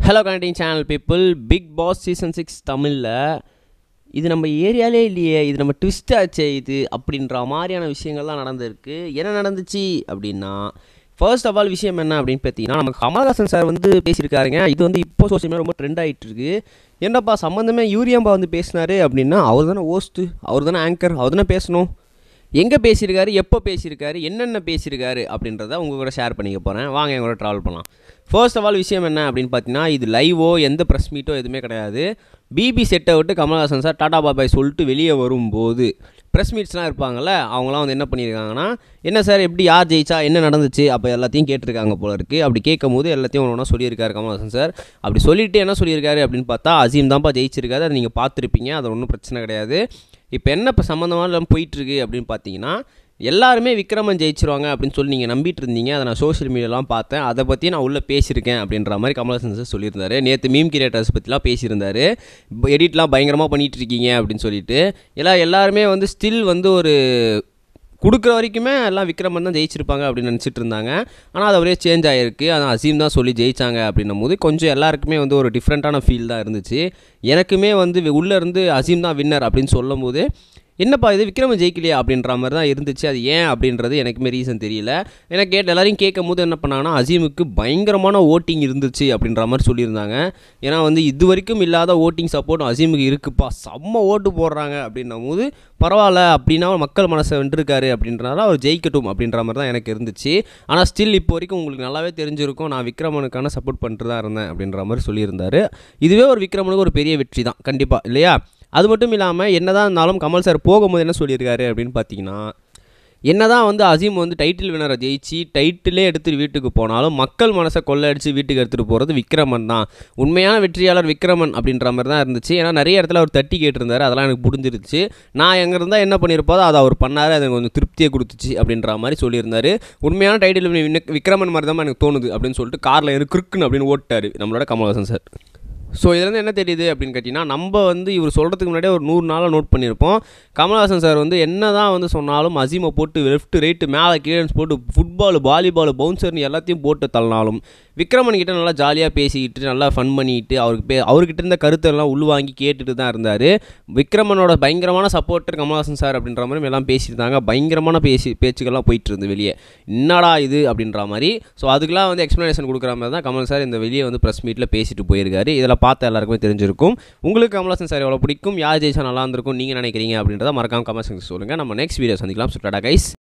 hello connecting channel people big boss season six தமிழில் இது நம்ம ஏரியாலே இல்லையே இது நம்ம ட்விஸ்ட் ஆச்சே இது அப்படின்ற மாதிரியான விஷயங்கள்லாம் நடந்திருக்கு என்ன நடந்துச்சு அப்படின்னா ஃபர்ஸ்ட் ஆஃப் ஆல் விஷயம் என்ன அப்படின்னு பார்த்தீங்கன்னா நம்ம கமல்ஹாசன் சார் வந்து பேசியிருக்காருங்க இது வந்து இப்போ சோசியல் மீடியா ரொம்ப ட்ரெண்ட் ஆகிட்டு இருக்கு என்னப்பா சம்மந்தமே யூரியாம்பா வந்து பேசினாரு அப்படின்னா அவர் தானே ஹோஸ்ட்டு அவர் தானே ஆங்கர் அவர் தானே பேசணும் எங்கே பேசியிருக்காரு எப்போ பேசியிருக்காரு என்னென்ன பேசியிருக்காரு அப்படின்றத உங்கள் கூட ஷேர் பண்ணிக்க போகிறேன் வாங்க என் கூட ட்ராவல் பண்ணலாம் ஃபர்ஸ்ட் ஆஃப் ஆல் விஷயம் என்ன அப்படின்னு பார்த்தீங்கன்னா இது லைவோ எந்த ப்ரெஸ் மீட்டோ எதுவுமே கிடையாது பிபி செட்டை விட்டு கமல்ஹாசன் சார் டாடா பாபாய் சொல்லிட்டு வெளியே வரும்போது ப்ரெஸ் மீட்ஸ்லாம் இருப்பாங்கள்ல அவங்களாம் வந்து என்ன பண்ணியிருக்காங்கன்னா என்ன சார் எப்படி யார் ஜெயிச்சா என்ன நடந்துச்சு அப்போ எல்லாத்தையும் கேட்டிருக்காங்க போல இருக்குது அப்படி கேட்கும் போது எல்லாத்தையும் ஒன்று ஒன்றா சொல்லியிருக்காரு கமல்ஹாசன் சார் அப்படி சொல்லிட்டு என்ன சொல்லியிருக்காரு அப்படின்னு பார்த்தா அசீம் தான்ப்பா ஜெயிச்சிருக்காரு அதை நீங்கள் பார்த்துருப்பீங்க அது ஒன்றும் பிரச்சனை கிடையாது இப்போ என்ன இப்போ சம்மந்தமாக போயிட்டுருக்கு அப்படின்னு பார்த்தீங்கன்னா எல்லாருமே விக்ரமன் ஜெயிச்சிருவாங்க அப்படின்னு சொல்லி நீங்கள் நம்பிட்டு இருந்தீங்க அதை நான் சோஷியல் மீடியாலாம் பார்த்தேன் அதை பற்றி நான் உள்ளே பேசியிருக்கேன் அப்படின்ற மாதிரி கமல்ஹாசன் சார் சொல்லியிருந்தாரு நேற்று மீம் கிரியேட்டர்ஸ் பற்றிலாம் பேசியிருந்தாரு எடிட்லாம் பயங்கரமாக பண்ணிகிட்டு இருக்கீங்க அப்படின்னு சொல்லிட்டு எல்லாம் எல்லாருமே வந்து ஸ்டில் வந்து ஒரு கொடுக்குற வரைக்குமே எல்லாம் விக்ரமன் தான் ஜெயிச்சிருப்பாங்க அப்படின்னு நினச்சிட்டு இருந்தாங்க ஆனால் அது அப்படியே சேஞ்ச் ஆகிருக்கு ஆனால் அசீம் தான் சொல்லி ஜெயிச்சாங்க அப்படின்னும் போது கொஞ்சம் எல்லாருக்குமே வந்து ஒரு டிஃப்ரெண்ட்டான ஃபீல் தான் இருந்துச்சு எனக்குமே வந்து உள்ளே இருந்து அசீம் தான் வின்னர் அப்படின்னு சொல்லும் போது என்னப்பா இது விக்ரம ஜெயிக்கலையா அப்படின்ற மாதிரி தான் இருந்துச்சு அது ஏன் அப்படின்றது எனக்குமே ரீசன் தெரியல ஏன்னா கேட்ட எல்லாரையும் கேட்கும் போது என்ன பண்ணாங்கன்னா அசீமுக்கு பயங்கரமான ஓட்டிங் இருந்துச்சு அப்படின்ற மாதிரி சொல்லியிருந்தாங்க ஏன்னா வந்து இது வரைக்கும் இல்லாத ஓட்டிங் சப்போர்ட் அசீமுக்கு இருக்குப்பா செம்ம ஓட்டு போடுறாங்க அப்படின்னும் போது பரவாயில்ல அப்படின்னா மக்கள் மனசை வென்றிருக்காரு அப்படின்றனால அவர் ஜெயிக்கட்டும் அப்படின்ற மாதிரி தான் எனக்கு இருந்துச்சு ஆனால் ஸ்டில் இப்போ வரைக்கும் உங்களுக்கு நல்லாவே தெரிஞ்சிருக்கும் நான் விக்ரமனுக்கான சப்போர்ட் பண்ணிட்டு தான் இருந்தேன் அப்படின்ற மாதிரி சொல்லியிருந்தாரு இதுவே ஒரு விக்ரமனுக்கு ஒரு பெரிய வெற்றி தான் கண்டிப்பாக இல்லையா அது மட்டும் இல்லாமல் என்ன தான் இருந்தாலும் கமல் சார் போகும்போது என்ன சொல்லியிருக்காரு அப்படின்னு பார்த்தீங்கன்னா என்ன தான் வந்து அசீம் வந்து டைட்டில் வினரை ஜெயிச்சு டைட்டிலே எடுத்துகிட்டு வீட்டுக்கு போனாலும் மக்கள் மனசை கொள்ளடிச்சு வீட்டுக்கு எடுத்துகிட்டு போகிறது விக்ரமன் தான் உண்மையான வெற்றியாளர் விக்ரமன் அப்படின்ற மாதிரி தான் இருந்துச்சு ஏன்னா நிறைய இடத்துல அவர் தட்டி கேட்டிருந்தாரு அதெல்லாம் எனக்கு புரிஞ்சிருச்சு நான் எங்கே இருந்தால் என்ன பண்ணியிருப்போதோ அதை அவர் பண்ணார் அது எனக்கு கொஞ்சம் திருப்தியை கொடுத்துச்சு அப்படின்ற மாதிரி சொல்லியிருந்தாரு உண்மையான டைட்டில் விக்ரமன் மாதிரி தான் எனக்கு தோணுது அப்படின்னு சொல்லிட்டு காரில் எனக்கு கிறுக்குன்னு அப்படின்னு ஓட்டார் நம்மளோட கமல்ஹாசன் சார் ஸோ இதுலேருந்து என்ன தெரியுது அப்படின்னு கேட்டிங்கன்னா நம்ம வந்து இவர் சொல்கிறதுக்கு முன்னாடியே ஒரு நூறு நாளாக நோட் பண்ணியிருப்போம் கமல்ஹாசன் சார் வந்து என்ன தான் வந்து சொன்னாலும் அசீமை போட்டு லெஃப்ட் ரைட்டு மேலே கீழே போட்டு ஃபுட்பால் வாலிபால் பவுன்சர்னு எல்லாத்தையும் போட்டு தள்ளினாலும் விக்ரமன் கிட்ட நல்லா ஜாலியாக பேசிக்கிட்டு நல்லா ஃபன் பண்ணிக்கிட்டு அவருக்கு பே அவர்கிட்ட இருந்த கருத்தெல்லாம் உள்வாங்கி கேட்டுட்டு தான் இருந்தார் விக்ரமனோட பயங்கரமான சப்போர்ட்டர் கமல்ஹாசன் சார் அப்படின்ற மாதிரி எல்லாம் பேசியிருந்தாங்க பயங்கரமான பேசி பேச்சுக்கள்லாம் போயிட்டு இருந்து வெளியே என்னடா இது அப்படின்ற மாதிரி ஸோ அதுக்கெலாம் வந்து எக்ஸ்ப்ளனேஷன் கொடுக்குற மாதிரி தான் கமல் சார் இந்த வெளியே வந்து ப்ரெஸ் மீட்டில் பேசிட்டு போயிருக்காரு இதில் பார்த்த எல்லாருக்குமே தெரிஞ்சிருக்கும் உங்களுக்கு கமல்ஹாசன் சார் எவ்வளோ பிடிக்கும் யார் ஜெயிச்சா நல்லா இருந்திருக்கும் நீங்கள் நினைக்கிறீங்க அப்படின்றத மறக்காம கமல் சொல்லுங்கள் நம்ம நெக்ஸ்ட் வீடியோ சந்திக்கலாம் சுட்டாடா கைஸ்